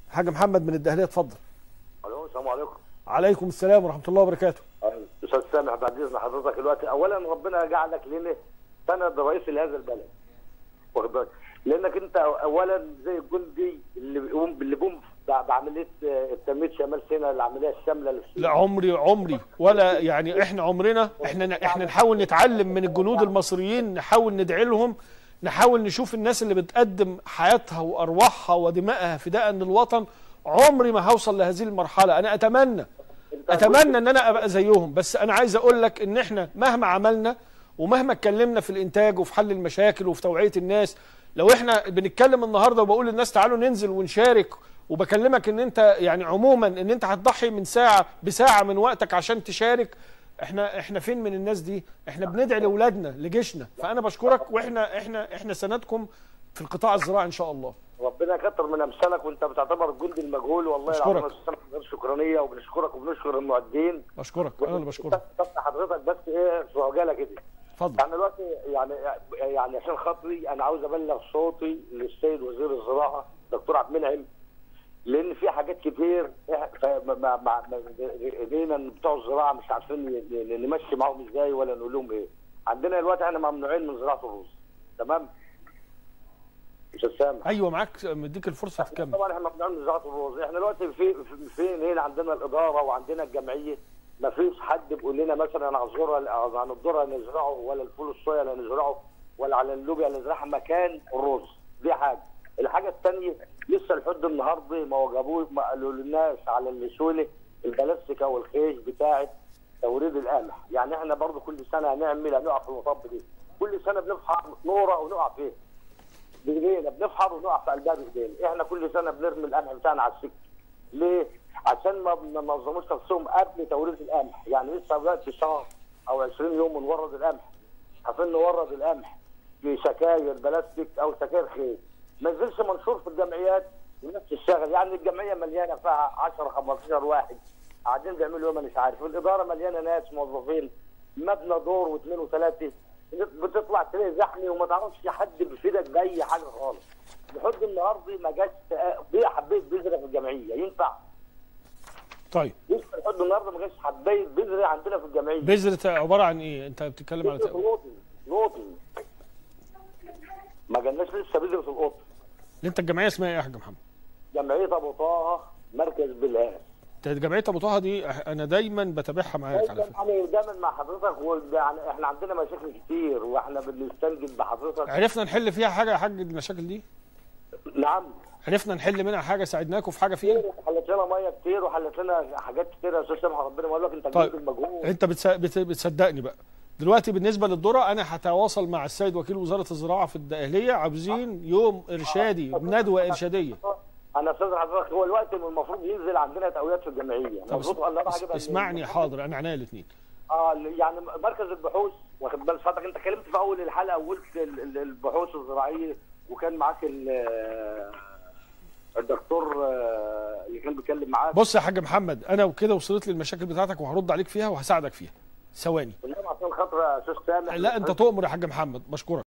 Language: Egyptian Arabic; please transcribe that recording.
حاج محمد من الدهليه اتفضل الو السلام عليكم عليكم السلام ورحمه الله وبركاته استاذ سامح بعد اذن حضرتك دلوقتي اولا ربنا جعلك لنا سند رئيس لهذا البلد واخد بالك لانك انت اولا زي الجندي اللي بيقوم اللي بيقوم بع- بعمليه آه، تنميه شمال سيناء العمليه الشامله اللي في لا عمري عمري ولا يعني احنا عمرنا احنا احنا نحاول نتعلم من الجنود المصريين نحاول ندعي لهم نحاول نشوف الناس اللي بتقدم حياتها وارواحها ودمائها فداء للوطن عمري ما هوصل لهذه المرحله انا اتمنى اتمنى ان انا ابقى زيهم بس انا عايز اقول لك ان احنا مهما عملنا ومهما اتكلمنا في الانتاج وفي حل المشاكل وفي توعيه الناس لو احنا بنتكلم النهارده وبقول للناس تعالوا ننزل ونشارك وبكلمك ان انت يعني عموما ان انت هتضحي من ساعه بساعه من وقتك عشان تشارك احنا احنا فين من الناس دي احنا بندعي لاولادنا لجيشنا فانا بشكرك واحنا احنا احنا سندكم في القطاع الزراعي ان شاء الله ربنا يكتر من امثالك وانت بتعتبر الجندي المجهول والله أشكرك. العظيم يا أستاذ سامح غير شكرانيه وبنشكرك وبنشكر المعدين بشكرك انا اللي بشكرك بس حضرتك بس ايه في عجاله كده اتفضل انا دلوقتي يعني يعني عشان خاطري انا عاوز ابلغ صوتي للسيد وزير الزراعه دكتور عبد المنعم لان في حاجات كتير إح- ف- مع مع مع- ايدينا إن بتوع الزراعه مش عارفين ن- ن- نمشي معاهم ازاي ولا نقول لهم ايه عندنا دلوقتي احنا ممنوعين من زراعه الرز تمام مش سامح ايوه معاك مديك الفرصه تكمل طبعا احنا ممنوعين من زراعه الرز احنا دلوقتي في في- فين هنا عندنا الاداره وعندنا الجمعيه ما فيش حد بيقول لنا مثلا عن الذره عن الذره نزرعه ولا الفول الصويا لا نزرعه ولا على اللوبيا نزرعها مكان الرز دي حاجه الحاجه الثانيه لسه لحد النهارده ما وجبوه ما قالوا للناس على اللسونه البلاستيك او الخيش بتاعه توريد القمح يعني احنا برضو كل سنه هنعمل هنقع في المطب دي كل سنه بنفحر نوره ونقع فيه بايدينا بنفحر ونقع في قلبها بايدينا احنا كل سنه بنرمي القمح بتاعنا على السكه ليه؟ عشان ما ما نظموش نفسهم قبل توريد القمح يعني لسه دلوقتي شهر او 20 يوم ونورد القمح عشان نورد القمح في سكاير بلاستيك او سكاير خيل ما نزلش منشور في الجمعيات الناس تشتغل يعني الجمعيه مليانه فيها 10 15 واحد قاعدين بيعملوا ايه ما مش عارف الاداره مليانه ناس موظفين مبنى دور واثنين وثلاثه بتطلع تلاقي زحمه وما تعرفش حد بيفيدك باي حاجه خالص لحد النهارده ما جاش بيه حبيت بذره في الجمعيه ينفع طيب لسه لحد النهارده ما جاش حبايه بذره عندنا في الجمعيه بذرة عباره عن ايه انت بتتكلم على بذره تق- القطن القطن ما جالناش لسه بذره القطن اللي انت الجمعيه اسمها ايه يا حاج محمد جمعيه ابو طه مركز بلهاس انت جمعيه ابو طه دي انا دايما بتابعها معاك على فكره يعني دايما مع حضرتك ويعني احنا عندنا مشاكل كتير واحنا بنستنجد بحضرتك عرفنا نحل فيها حاجه يا حاج المشاكل دي نعم عرفنا نحل منها حاجه ساعدناكم في حاجه فيها حلت لنا ميه كتير وحلت لنا حاجات كتير يا استاذ سامح ربنا يقول لك انت طيب. طيب. المجهود انت بتس- بت- بتصدقني بقى دلوقتي بالنسبه للذره انا هتواصل مع السيد وكيل وزاره الزراعه في الدقهليه عاوزين يوم ارشادي ندوه ارشاديه انا استاذ حضرتك هو الوقت اللي المفروض ينزل عندنا تقويات في الجمعيه طب المفروض الله اس- هجيبها اسمعني منين؟ حاضر انا عناية الاثنين اه يعني مركز البحوث واخد بال حضرتك انت اتكلمت في اول الحلقه وقلت ال- ال- البحوث الزراعيه وكان معاك ال- الدكتور آه، اللي كان بيتكلم معاك بص يا حاج محمد انا وكده وصلت لي المشاكل بتاعتك وهرد عليك فيها وهساعدك فيها ثواني والنبي عشان خاطر يا استاذ سامح لا انت تؤمر يا حاج محمد بشكرك